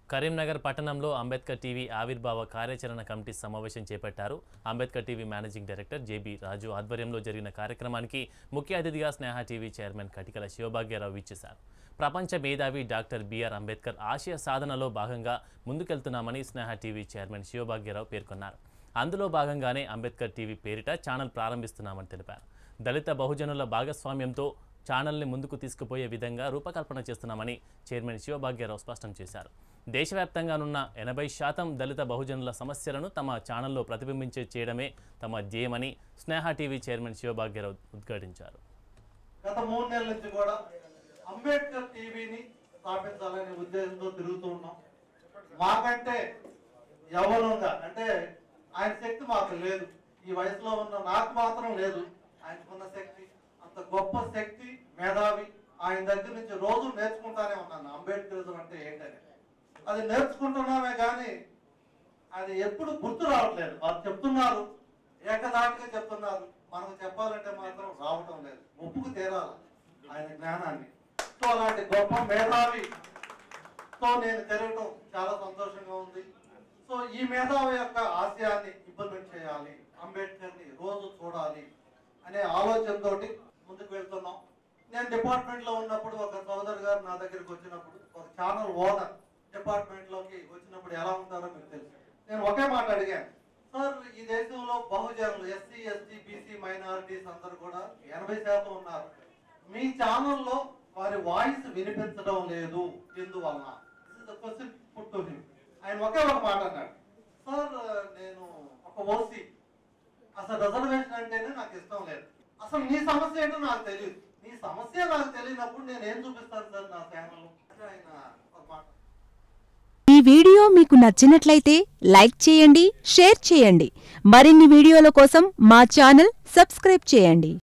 కరీంనగర్ పట్టణంలో అంబేద్కర్ టీవీ ఆవిర్భావ కార్యాచరణ కమిటీ సమావేశం చేపట్టారు Ambedkar TV managing director JB Raju ఆధ్వర్యంలో జరిగిన కార్యక్రమానికి ముఖ్య అతిథిగా స్నేహ టీవీ చైర్మన్ కటికల శివభాగ్యరావు ఇచ్చేశారు ప్రపంచ మేధావి డాక్టర్ బిఆర్ అంబేద్కర్ ఆశయ సాధనలో భాగంగా ముందుకెళ్తున్నామని స్నేహ టీవీ చైర్మన్ శివభాగ్యరావు పేర్కొన్నారు అందులో భాగంగానే అంబేద్కర్ టీవీ పేరిట ఛానల్ ప్రారంభిస్తున్నామని తెలిపారు దళిత బహుజనుల భాగస్వామ్యంతో ఛానల్ని ముందుకు తీసుకుపోయే విధంగా రూపకల్పన చేస్తున్నామని చైర్మన్ శివభాగ్యరావు స్పష్టం చేశారు దేశవ్యాప్తంగానున్న ఎనభై శాతం దళిత బహుజనుల సమస్యలను తమ ఛానల్లో ప్రతిబింబించే చేయడమే తమ ధ్యేయమని స్నేహ టీవీ చైర్మన్ శివభాగ్యరావు ఉద్ఘాటించారు గత మూడు నెలల నుంచి కూడా అంబేద్కర్ టీవీని స్థాపించాలనే ఉద్దేశంతో తిరుగుతూ ఉన్నాం మాకంటే యవనంగా అంటే ఆయన శక్తి మాకు లేదు ఈ వయసులో ఉన్న నాకు మాత్రం లేదు ఆయనకున్న శక్తి అంత గొప్ప శక్తి మేధావి ఆయన దగ్గర నుంచి రోజు నేర్చుకుంటానే ఉన్నాను అంబేద్కరిజం అంటే ఏంటని అది నేర్చుకుంటున్నామే కానీ అది ఎప్పుడు గుర్తు రావట్లేదు వారు చెప్తున్నారు ఏకదాటిగా చెప్తున్నారు మనకు చెప్పాలంటే మాత్రం రావటం లేదు ఒప్పుకు తీరాలి ఆయన జ్ఞానాన్ని సో అలాంటి గొప్ప మేధావి తో నేను తిరగటం చాలా సంతోషంగా ఉంది సో ఈ మేధావి యొక్క ఆశయాన్ని ఇంప్లిమెంట్ చేయాలి అంబేద్కర్ ని రోజు చూడాలి అనే ఆలోచనతోటి ముందుకు వెళ్తున్నాం నేను డిపార్ట్మెంట్ లో ఉన్నప్పుడు ఒక సోదరు గారు నా దగ్గరికి వచ్చినప్పుడు ఒక ఛానల్ ఓనర్ డిపార్ట్మెంట్ లోకి వచ్చినప్పుడు ఎలా ఉంటారో మీకు తెలుసు నేను ఒకే మాట అడిగాను సార్ ఈ దేశంలో బహుజనులు ఎస్సీ ఎస్టీ బీసీ మైనారిటీస్ అందరూ కూడా ఎనభై శాతం ఉన్నారు మీ ఛానల్లో వారి వాయిస్ వినిపించడం లేదు ఎందువలన క్వశ్చన్ పుట్ టు హిమ్ ఆయన ఒకే ఒక మాట అన్నాడు సార్ నేను ఒక ఓసీ అసలు రిజర్వేషన్ అంటేనే నాకు ఇష్టం లేదు అసలు నీ సమస్య ఏంటో నాకు తెలియదు నీ సమస్య నాకు తెలియనప్పుడు నేను ఏం చూపిస్తాను సార్ నా ఛానల్ ఆయన ఒక మాట ఈ వీడియో మీకు నచ్చినట్లయితే లైక్ చేయండి షేర్ చేయండి మరిన్ని వీడియోల కోసం మా ఛానల్ సబ్స్క్రైబ్ చేయండి